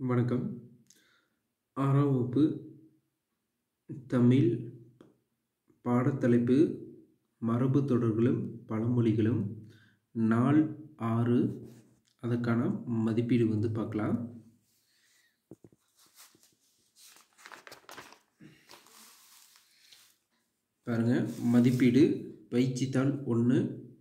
வணக்கம் ஆறாம் வகுப்பு தமிழ் பாடத்தலைப்பு மரபு தொடர்களும் பழமொழிகளும் நாள் ஆறு அதற்கான மதிப்பீடு வந்து பார்க்கலாம் பாருங்க மதிப்பீடு பயிற்சித்தாள் ஒன்று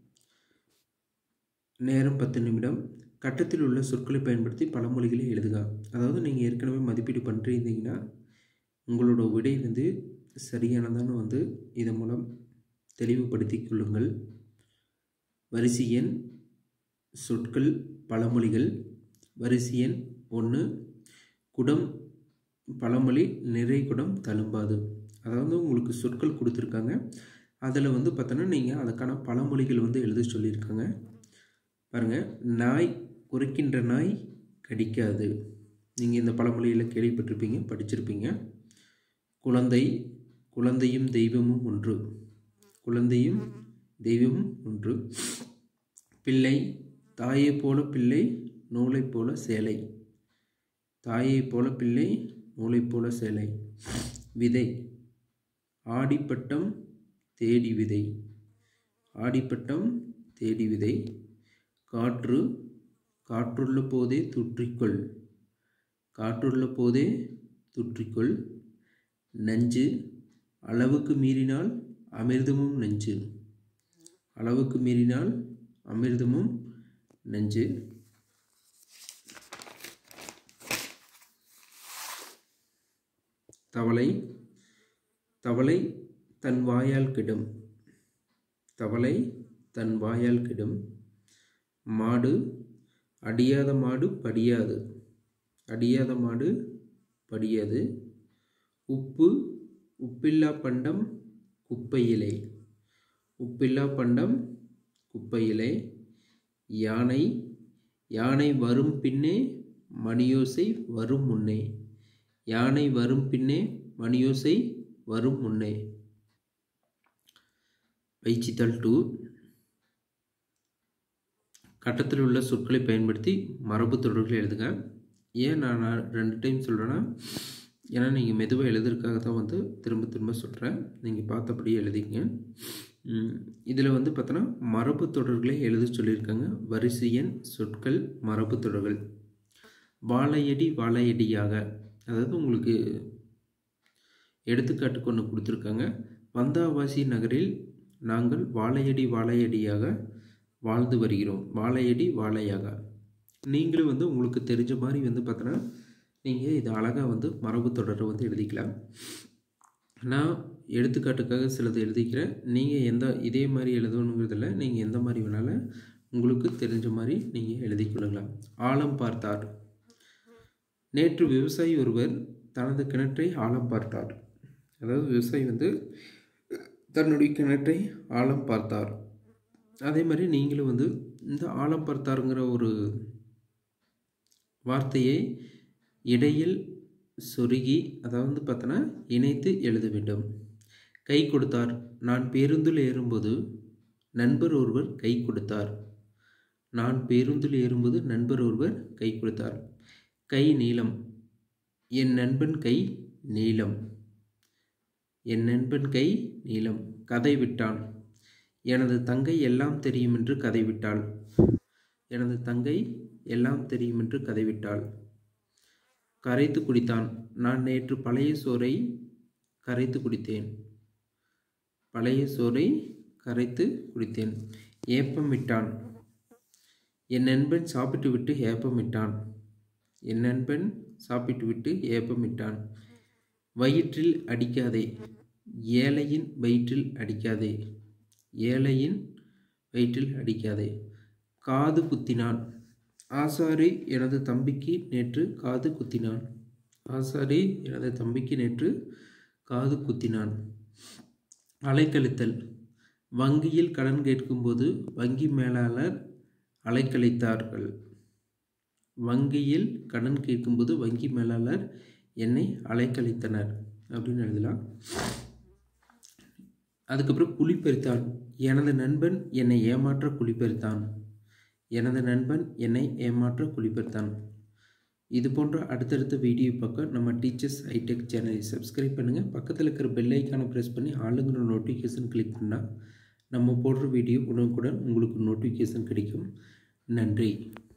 நேரம் பத்து நிமிடம் கட்டத்தில் உள்ள சொற்களை பயன்படுத்தி பழமொழிகளை எழுதுக அதாவது நீங்கள் ஏற்கனவே மதிப்பீடு பண்ணிருந்தீங்கன்னா உங்களோட விடை வந்து சரியானதான்னு வந்து இதன் மூலம் தெளிவுபடுத்தி கொள்ளுங்கள் வரிசை எண் சொற்கள் பழமொழிகள் வரிசை எண் ஒன்று குடம் பழமொழி நிறை குடம் தழும்பாது அதாவது உங்களுக்கு சொற்கள் கொடுத்துருக்காங்க அதில் வந்து பார்த்தோன்னா நீங்கள் அதுக்கான பழமொழிகள் வந்து எழுத சொல்லியிருக்காங்க பாருங்கள் நாய் குறைக்கின்ற நாய் கடிக்காது நீங்கள் இந்த பழமொழியில் கேள்விப்பட்டிருப்பீங்க படிச்சிருப்பீங்க குழந்தை குழந்தையும் தெய்வமும் ஒன்று குழந்தையும் தெய்வமும் ஒன்று பிள்ளை தாயைப் போல பிள்ளை நூலைப் போல சேலை தாயைப் போல பிள்ளை நூலைப் போல சேலை விதை ஆடிப்பட்டம் தேடி விதை ஆடிப்பட்டம் தேடி விதை காற்று காற்றுள்ள போதே துற்றிக்கொள் காற்றுள்ள போதே துற்றிக்கொள் நஞ்சு அளவுக்கு மீறினால் அமிர்தமும் நஞ்சு அளவுக்கு மீறினால் அமிர்தமும் நஞ்சு தவளை தவளை தன் வாயால் கெடும் தவளை தன் வாயால் கெடும் மாடு அடியாத மாடு படியாது அடியாத மாடு படியாது உப்பு உப்பில்லா பண்டம் குப்பையிலே உப்பில்லா பண்டம் குப்பையிலே யானை யானை வரும் பின்னே மணியோசை வரும் முன்னே யானை வரும் பின்னே மணியோசை வரும் முன்னே பயிற்சித்தாள் டூ கட்டத்தில் உள்ள சொற்களை பயன்படுத்தி மரபு தொடர்களை எழுதுங்க ஏன் நான் நான் ரெண்டு டைம் சொல்கிறேன்னா ஏன்னா நீங்கள் மெதுவாக எழுதுறதுக்காக தான் வந்து திரும்ப திரும்ப சொல்கிறேன் நீங்கள் பார்த்தபடி எழுதிங்க இதில் வந்து பார்த்தோன்னா மரபு தொடர்களை எழுத சொல்லியிருக்காங்க வரிசை எண் சொற்கள் மரபு தொடர்கள் வாழையடி வாழையடியாக அதாவது உங்களுக்கு எடுத்துக்காட்டுக்கு ஒன்று கொடுத்துருக்காங்க வந்தாவாசி நகரில் நாங்கள் வாழையடி வாழையடியாக வாழ்ந்து வருகிறோம் வாழையடி வாழையாக நீங்களும் வந்து உங்களுக்கு தெரிஞ்ச மாதிரி வந்து பார்த்தோன்னா நீங்கள் இது அழகாக வந்து மரபு தொடரை வந்து எழுதிக்கலாம் நான் எடுத்துக்காட்டுக்காக சிலது எழுதிக்கிறேன் நீங்கள் எந்த இதே மாதிரி எழுதணுங்கிறதில்ல நீங்கள் எந்த மாதிரி வேணாலும் உங்களுக்கு தெரிஞ்ச மாதிரி நீங்கள் எழுதி கொள்ளலாம் ஆழம் பார்த்தார் நேற்று விவசாயி ஒருவர் தனது கிணற்றை ஆழம் பார்த்தார் அதாவது விவசாயி வந்து தன்னுடைய கிணற்றை ஆழம் பார்த்தார் அதே மாதிரி நீங்களும் வந்து இந்த ஆழம் பார்த்தாருங்கிற ஒரு வார்த்தையை இடையில் சொருகி அதாவது பார்த்தோன்னா இணைத்து எழுத வேண்டும் கை கொடுத்தார் நான் பேருந்தில் ஏறும்போது நண்பர் ஒருவர் கை கொடுத்தார் நான் பேருந்தில் ஏறும்போது நண்பர் ஒருவர் கை கொடுத்தார் கை நீளம் என் நண்பன் கை நீளம் என் நண்பன் கை நீளம் கதை விட்டான் எனது தங்கை எல்லாம் தெரியும் என்று கதை விட்டாள் எனது தங்கை எல்லாம் தெரியும் என்று கதை விட்டாள் கரைத்து குடித்தான் நான் நேற்று பழைய சோறை கரைத்து குடித்தேன் பழைய சோறை கரைத்து குடித்தேன் ஏப்பம் விட்டான் என் நண்பன் சாப்பிட்டு விட்டு ஏப்பம் விட்டான் என் நண்பன் சாப்பிட்டு விட்டு ஏப்பம் விட்டான் வயிற்றில் அடிக்காதே ஏழையின் வயிற்றில் அடிக்காதே ஏழையின் வயிற்றில் அடிக்காதே காது குத்தினான் ஆசாரி எனது தம்பிக்கு நேற்று காது குத்தினான் ஆசாரி எனது தம்பிக்கு நேற்று காது குத்தினான் அலைக்கழித்தல் வங்கியில் கடன் கேட்கும்போது வங்கி மேலாளர் அலைக்கழித்தார்கள் வங்கியில் கடன் கேட்கும்போது வங்கி மேலாளர் என்னை அலைக்கழித்தனர் அப்படின்னு எழுதலாம் அதுக்கப்புறம் குழிப்பறித்தான் எனது நண்பன் என்னை ஏமாற்ற குழிப்பறித்தான் எனது நண்பன் என்னை ஏமாற்ற குழிப்பறித்தான் இது போன்ற அடுத்தடுத்த வீடியோ பார்க்க நம்ம டீச்சர்ஸ் ஹைடெக் சேனலை சப்ஸ்கிரைப் பண்ணுங்கள் பக்கத்தில் இருக்கிற பெல் ஐக்கானை ப்ரெஸ் பண்ணி ஆளுங்கிற நோட்டிஃபிகேஷன் கிளிக் பண்ணால் நம்ம போடுற வீடியோ உடனுக்குடன் உங்களுக்கு நோட்டிஃபிகேஷன் கிடைக்கும் நன்றி